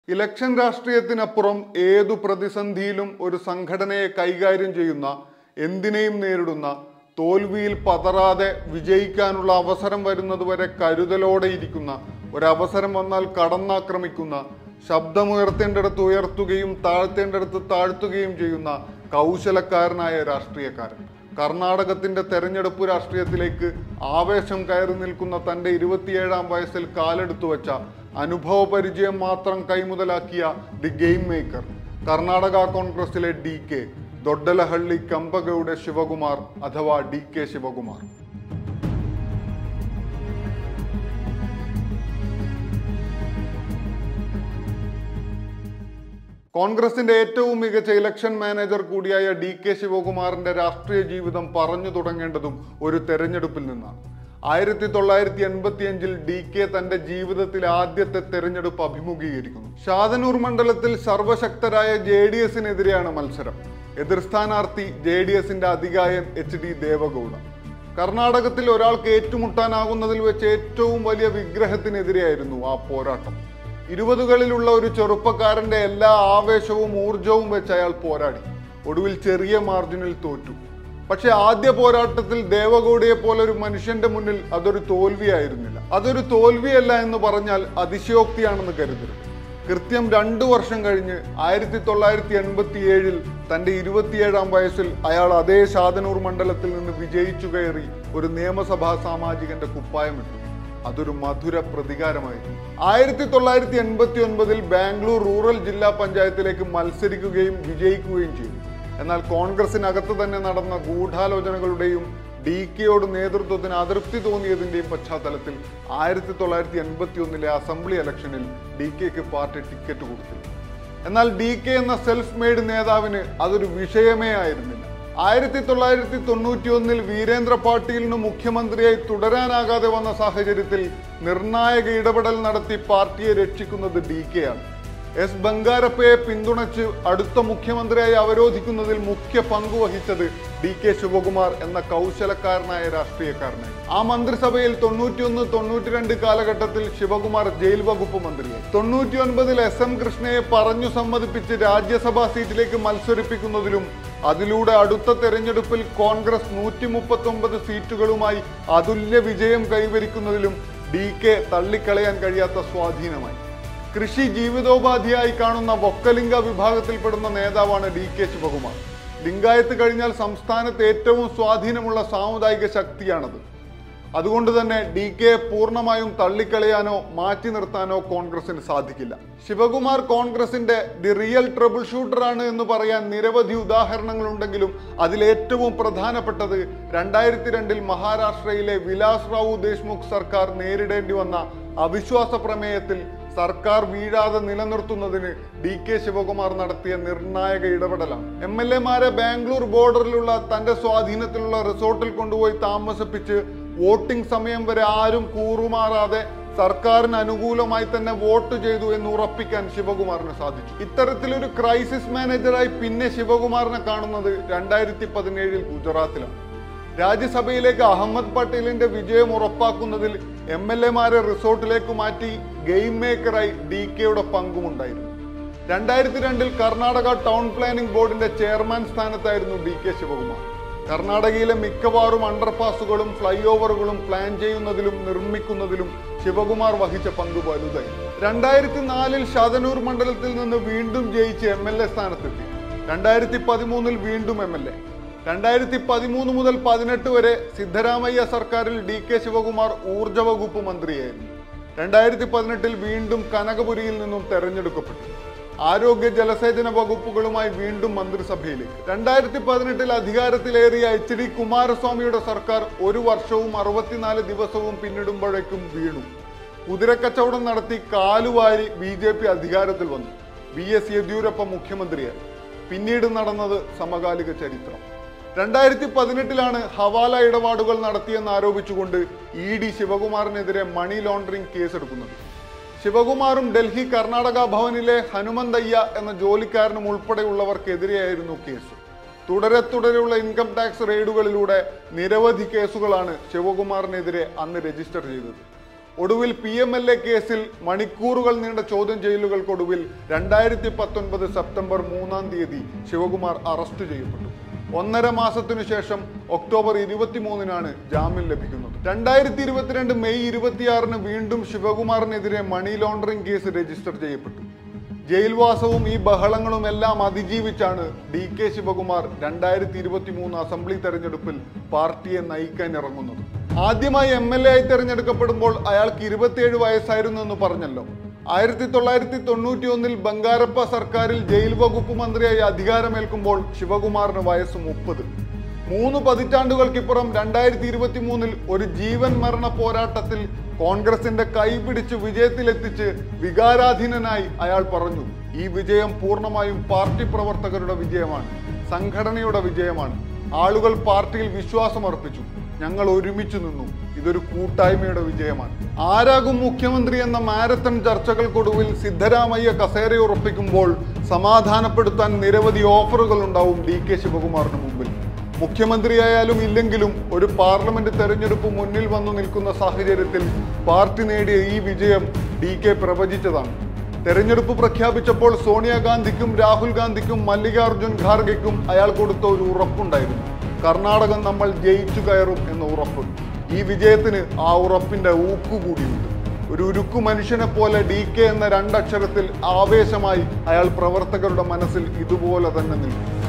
election രാഷ്ട്രീയത്തിനപ്പുറം ഏതു പ്രതിസന്ധിയിലും ഒരു സംഘടനയെ കൈകാര്യം ചെയ്യുന്ന എന്തിനേയും നേരിടുന്ന തോൽവിയിൽ പതറാതെ വിജയിക്കാനുള്ള അവസരം വരുന്നതുവരെ കരുതലോടെ ഇരിക്കുന്ന ഒരവസരം വന്നാൽ കടന്നാക്രമിക്കുന്ന ശബ്ദമുയർത്തേണ്ടിടത്ത് ഉയർത്തുകയും താഴ്ത്തേണ്ടിടത്ത് താഴ്ത്തുകയും ചെയ്യുന്ന കൗശലക്കാരനായ രാഷ്ട്രീയക്കാരൻ കർണാടകത്തിന്റെ തെരഞ്ഞെടുപ്പ് രാഷ്ട്രീയത്തിലേക്ക് ആവേശം കയറി നിൽക്കുന്ന തന്റെ ഇരുപത്തിയേഴാം വയസ്സിൽ കാലെടുത്തു വച്ച അനുഭവ പരിചയം മാത്രം കൈമുതലാക്കിയ ദി ഗെയിം മേക്കർ കർണാടക കോൺഗ്രസിലെ ഡി കെ ദൊഡ്ഡലഹള്ളി കമ്പകയുടെ ശിവകുമാർ അഥവാ ഡി കെ ശിവകുമാർ കോൺഗ്രസിന്റെ ഏറ്റവും മികച്ച ഇലക്ഷൻ മാനേജർ കൂടിയായ ഡി കെ ശിവകുമാറിന്റെ രാഷ്ട്രീയ ജീവിതം പറഞ്ഞു തുടങ്ങേണ്ടതും ഒരു തെരഞ്ഞെടുപ്പിൽ നിന്നാണ് ആയിരത്തി തൊള്ളായിരത്തി എൺപത്തി അഞ്ചിൽ ഡി കെ തന്റെ ജീവിതത്തിലെ ആദ്യത്തെ തെരഞ്ഞെടുപ്പ് അഭിമുഖീകരിക്കുന്നു ഷാദനൂർ മണ്ഡലത്തിൽ സർവശക്തരായ ജെ ഡി എസിനെതിരെയാണ് മത്സരം എതിർ സ്ഥാനാർത്ഥി ജെ ഡി എസിന്റെ അധികായൻ എച്ച് ഡി ദേവഗൌഡ കർണാടകത്തിൽ ഒരാൾക്ക് ഏറ്റുമുട്ടാനാകുന്നതിൽ വെച്ച് ഏറ്റവും വലിയ വിഗ്രഹത്തിനെതിരെയായിരുന്നു ആ പോരാട്ടം ഇരുപതുകളിലുള്ള ഒരു ചെറുപ്പക്കാരന്റെ എല്ലാ ആവേശവും ഊർജവും വെച്ച് അയാൾ പോരാടി ഒടുവിൽ ചെറിയ മാർജിനിൽ തോറ്റു പക്ഷെ ആദ്യ പോരാട്ടത്തിൽ ദേവഗൌഡയെ പോലെ ഒരു മനുഷ്യന്റെ മുന്നിൽ അതൊരു തോൽവിയായിരുന്നില്ല അതൊരു തോൽവിയല്ല എന്ന് പറഞ്ഞാൽ അതിശയോക്തിയാണെന്ന് കരുതരുത് കൃത്യം രണ്ടു വർഷം കഴിഞ്ഞ് ആയിരത്തി തൊള്ളായിരത്തി എൺപത്തി ഏഴിൽ തന്റെ ഇരുപത്തിയേഴാം വയസ്സിൽ അയാൾ അതേ ഷാദനൂർ മണ്ഡലത്തിൽ നിന്ന് വിജയിച്ചു കയറി ഒരു നിയമസഭാ സാമാജികന്റെ കുപ്പായമിട്ടു അതൊരു മധുര പ്രതികാരമായിരുന്നു ആയിരത്തി തൊള്ളായിരത്തി എൺപത്തി ഒൻപതിൽ ബാംഗ്ലൂർ റൂറൽ ജില്ലാ പഞ്ചായത്തിലേക്ക് മത്സരിക്കുകയും വിജയിക്കുകയും ചെയ്തു എന്നാൽ കോൺഗ്രസിനകത്ത് തന്നെ നടന്ന ഗൂഢാലോചനകളുടെയും ഡി കെയോട് നേതൃത്വത്തിന് അതൃപ്തി തോന്നിയതിന്റെയും പശ്ചാത്തലത്തിൽ ആയിരത്തി തൊള്ളായിരത്തി എൺപത്തി ഒന്നിലെ അസംബ്ലി ഇലക്ഷനിൽ ഡി കെക്ക് പാർട്ടി ടിക്കറ്റ് കൊടുത്തില്ല എന്നാൽ ഡി കെ എന്ന സെൽഫ് മെയ്ഡ് നേതാവിന് അതൊരു വിഷയമേ ആയിരുന്നില്ല ആയിരത്തി തൊള്ളായിരത്തി തൊണ്ണൂറ്റി ഒന്നിൽ വീരേന്ദ്ര പാട്ടീലിന് മുഖ്യമന്ത്രിയായി തുടരാനാകാതെ വന്ന സാഹചര്യത്തിൽ നിർണായക ഇടപെടൽ നടത്തി പാർട്ടിയെ രക്ഷിക്കുന്നത് ഡി കെ ആണ് എസ് ബംഗാരപ്പയെ പിന്തുണച്ച് അടുത്ത മുഖ്യമന്ത്രിയായി അവരോധിക്കുന്നതിൽ മുഖ്യ പങ്ക് വഹിച്ചത് ഡി കെ ശിവകുമാർ എന്ന കൗശലക്കാരനായ രാഷ്ട്രീയക്കാരനായി ആ മന്ത്രിസഭയിൽ തൊണ്ണൂറ്റിയൊന്ന് തൊണ്ണൂറ്റിരണ്ട് കാലഘട്ടത്തിൽ ശിവകുമാർ ജയിൽ വകുപ്പ് മന്ത്രിയായി തൊണ്ണൂറ്റി ഒൻപതിൽ എസ് എം കൃഷ്ണയെ പറഞ്ഞു സമ്മതിപ്പിച്ച് രാജ്യസഭാ സീറ്റിലേക്ക് മത്സരിപ്പിക്കുന്നതിലും അതിലൂടെ അടുത്ത തെരഞ്ഞെടുപ്പിൽ കോൺഗ്രസ് നൂറ്റി മുപ്പത്തി ഒമ്പത് സീറ്റുകളുമായി അതുല്യ വിജയം കൈവരിക്കുന്നതിലും ഡി കെ തള്ളിക്കളയാൻ കഴിയാത്ത സ്വാധീനമായി കൃഷി ജീവിതോപാധിയായി കാണുന്ന വൊക്കലിംഗ വിഭാഗത്തിൽപ്പെടുന്ന നേതാവാണ് ഡി കെ ശിവകുമാർ ലിംഗായത്ത് കഴിഞ്ഞാൽ സംസ്ഥാനത്ത് ഏറ്റവും സ്വാധീനമുള്ള സാമുദായിക ശക്തിയാണത് അതുകൊണ്ട് തന്നെ ഡി കെ പൂർണ്ണമായും തള്ളിക്കളയാനോ മാറ്റി നിർത്താനോ കോൺഗ്രസിന് സാധിക്കില്ല ശിവകുമാർ കോൺഗ്രസിന്റെ ദി റിയൽ ട്രബിൾ ഷൂട്ടറാണ് എന്ന് പറയാൻ നിരവധി ഉദാഹരണങ്ങളുണ്ടെങ്കിലും അതിലേറ്റവും പ്രധാനപ്പെട്ടത് രണ്ടായിരത്തി രണ്ടിൽ മഹാരാഷ്ട്രയിലെ വിലാസ് റാവു ദേശ്മുഖ് സർക്കാർ നേരിടേണ്ടി വന്ന അവിശ്വാസ പ്രമേയത്തിൽ സർക്കാർ വീഴാതെ നിലനിർത്തുന്നതിന് ഡി കെ ശിവകുമാർ നടത്തിയ നിർണായക ഇടപെടലാണ് എം എൽ എമാരെ ബാംഗ്ലൂർ ബോർഡറിലുള്ള തന്റെ സ്വാധീനത്തിലുള്ള റിസോർട്ടിൽ കൊണ്ടുപോയി താമസിപ്പിച്ച് വോട്ടിംഗ് സമയം വരെ ആരും കൂറുമാറാതെ സർക്കാരിന് അനുകൂലമായി തന്നെ വോട്ട് ചെയ്തു എന്ന് ഉറപ്പിക്കാൻ ശിവകുമാറിന് സാധിച്ചു ഇത്തരത്തിലൊരു ക്രൈസിസ് മാനേജറായി പിന്നെ ശിവകുമാറിനെ കാണുന്നത് രണ്ടായിരത്തി പതിനേഴിൽ ഗുജറാത്തിലാണ് രാജ്യസഭയിലേക്ക് അഹമ്മദ് പട്ടേലിന്റെ വിജയം ഉറപ്പാക്കുന്നതിൽ എം എൽ എമാരെ റിസോർട്ടിലേക്ക് മാറ്റി ഗെയിം മേക്കറായി ഡി കെയുടെ പങ്കുമുണ്ടായിരുന്നു രണ്ടായിരത്തി രണ്ടിൽ കർണാടക ടൗൺ പ്ലാനിംഗ് ബോർഡിന്റെ ചെയർമാൻ സ്ഥാനത്തായിരുന്നു ഡി കെ ശിവകുമാർ കർണാടകയിലെ മിക്കവാറും അണ്ടർപാസുകളും ഫ്ലൈ ഓവറുകളും പ്ലാൻ ചെയ്യുന്നതിലും നിർമ്മിക്കുന്നതിലും ശിവകുമാർ വഹിച്ച പങ്ക് വലുതായി രണ്ടായിരത്തി നാലിൽ ഷാദനൂർ മണ്ഡലത്തിൽ നിന്ന് വീണ്ടും ജയിച്ച് എം എൽ എ സ്ഥാനത്തെത്തി രണ്ടായിരത്തി പതിമൂന്നിൽ വീണ്ടും എം എൽ എ രണ്ടായിരത്തി പതിമൂന്ന് മുതൽ പതിനെട്ട് വരെ സിദ്ധരാമയ്യ സർക്കാരിൽ ഡി കെ ശിവകുമാർ ഊർജ വകുപ്പ് മന്ത്രിയായിരുന്നു രണ്ടായിരത്തി പതിനെട്ടിൽ വീണ്ടും കനകപുരിയിൽ നിന്നും തെരഞ്ഞെടുക്കപ്പെട്ടു ആരോഗ്യ ജലസേചന വകുപ്പുകളുമായി വീണ്ടും മന്ത്രിസഭയിലേക്ക് രണ്ടായിരത്തി പതിനെട്ടിൽ അധികാരത്തിലേറിയ എച്ച് ഡി കുമാരസ്വാമിയുടെ സർക്കാർ ഒരു വർഷവും അറുപത്തിനാല് ദിവസവും പിന്നിടുമ്പോഴേക്കും വീണു കുതിരക്കച്ചവടം നടത്തി കാലുവാരി ബി ജെ പി അധികാരത്തിൽ വന്നു ബി എസ് യെദ്യൂരപ്പ മുഖ്യമന്ത്രിയായി പിന്നീട് നടന്നത് സമകാലിക ചരിത്രം രണ്ടായിരത്തി പതിനെട്ടിലാണ് ഹവാല ഇടപാടുകൾ നടത്തിയെന്ന് ആരോപിച്ചുകൊണ്ട് ഇ ഡി ശിവകുമാറിനെതിരെ മണി ലോണ്ടറിംഗ് കേസെടുക്കുന്നത് ശിവകുമാറും ഡൽഹി കർണാടക ഭവനിലെ ഹനുമന്തയ്യ എന്ന ജോലിക്കാരനും ഉൾപ്പെടെയുള്ളവർക്കെതിരെയായിരുന്നു കേസ് തുടരെ തുടരെയുള്ള ഇൻകം ടാക്സ് റെയ്ഡുകളിലൂടെ നിരവധി കേസുകളാണ് ശിവകുമാറിനെതിരെ അന്ന് രജിസ്റ്റർ ചെയ്തത് ഒടുവിൽ പി എം എൽ എ കേസിൽ മണിക്കൂറുകൾ നീണ്ട ചോദ്യം ചെയ്യലുകൾക്കൊടുവിൽ രണ്ടായിരത്തി പത്തൊൻപത് സെപ്റ്റംബർ മൂന്നാം തീയതി ശിവകുമാർ അറസ്റ്റ് ചെയ്യപ്പെട്ടു ഒന്നര മാസത്തിനു ശേഷം ഒക്ടോബർ ഇരുപത്തിമൂന്നിനാണ് ജാമ്യം ലഭിക്കുന്നത് രണ്ടായിരത്തി ഇരുപത്തിരണ്ട് മെയ് ഇരുപത്തിയാറിന് വീണ്ടും ശിവകുമാറിനെതിരെ മണി ലോണ്ടറിംഗ് കേസ് രജിസ്റ്റർ ചെയ്യപ്പെട്ടു ജയിൽവാസവും ഈ ബഹളങ്ങളും എല്ലാം അതിജീവിച്ചാണ് ഡി കെ ശിവകുമാർ രണ്ടായിരത്തി ഇരുപത്തി മൂന്ന് അസംബ്ലി തെരഞ്ഞെടുപ്പിൽ പാർട്ടിയെ നയിക്കാൻ ഇറങ്ങുന്നത് ആദ്യമായി എം എൽ എ ആയി തെരഞ്ഞെടുക്കപ്പെടുമ്പോൾ അയാൾക്ക് ഇരുപത്തിയേഴ് വയസ്സായിരുന്നു എന്ന് പറഞ്ഞല്ലോ ആയിരത്തി തൊള്ളായിരത്തി തൊണ്ണൂറ്റി ഒന്നിൽ ബംഗാരപ്പ സർക്കാരിൽ ജയിൽ വകുപ്പ് മന്ത്രിയായി അധികാരമേൽക്കുമ്പോൾ ശിവകുമാറിന് വയസ്സ് മുപ്പത് മൂന്ന് പതിറ്റാണ്ടുകൾക്കിപ്പുറം രണ്ടായിരത്തി ഇരുപത്തി മൂന്നിൽ ഒരു ജീവൻ മരണ പോരാട്ടത്തിൽ കോൺഗ്രസിന്റെ കൈപിടിച്ച് വിജയത്തിലെത്തിച്ച് വികാരാധീനനായി അയാൾ പറഞ്ഞു ഈ വിജയം പൂർണ്ണമായും പാർട്ടി പ്രവർത്തകരുടെ വിജയമാണ് സംഘടനയുടെ വിജയമാണ് ആളുകൾ പാർട്ടിയിൽ വിശ്വാസമർപ്പിച്ചു ഞങ്ങൾ ഒരുമിച്ച് നിന്നു ഇതൊരു കൂട്ടായ്മയുടെ വിജയമാണ് ആരാകും മുഖ്യമന്ത്രി എന്ന മാരത്തൺ ചർച്ചകൾക്കൊടുവിൽ സിദ്ധരാമയ്യ കസേരയുറപ്പിക്കുമ്പോൾ സമാധാനപ്പെടുത്താൻ നിരവധി ഓഫറുകൾ ഉണ്ടാവും ഡി കെ ശിവകുമാറിന് മുമ്പിൽ മുഖ്യമന്ത്രിയായാലും ഇല്ലെങ്കിലും ഒരു പാർലമെന്റ് തെരഞ്ഞെടുപ്പ് മുന്നിൽ വന്നു നിൽക്കുന്ന സാഹചര്യത്തിൽ പാർട്ടി നേടിയ ഈ വിജയം ഡി കെ പ്രവചിച്ചതാണ് തെരഞ്ഞെടുപ്പ് പ്രഖ്യാപിച്ചപ്പോൾ സോണിയാഗാന്ധിക്കും രാഹുൽ ഗാന്ധിക്കും മല്ലികാർജുൻ ഖാർഗെക്കും അയാൾ കൊടുത്ത ഒരു ഉറപ്പുണ്ടായിരുന്നു കർണാടകം നമ്മൾ ജയിച്ചു കയറും എന്ന ഉറപ്പ് ഈ വിജയത്തിന് ആ ഉറപ്പിന്റെ ഊക്കു കൂടിയുണ്ട് ഒരു ഉരുക്കു മനുഷ്യനെ പോലെ ഡി കെ എന്ന രണ്ടക്ഷരത്തിൽ ആവേശമായി അയാൾ പ്രവർത്തകരുടെ മനസ്സിൽ ഇതുപോലെ തന്നെ നിൽക്കും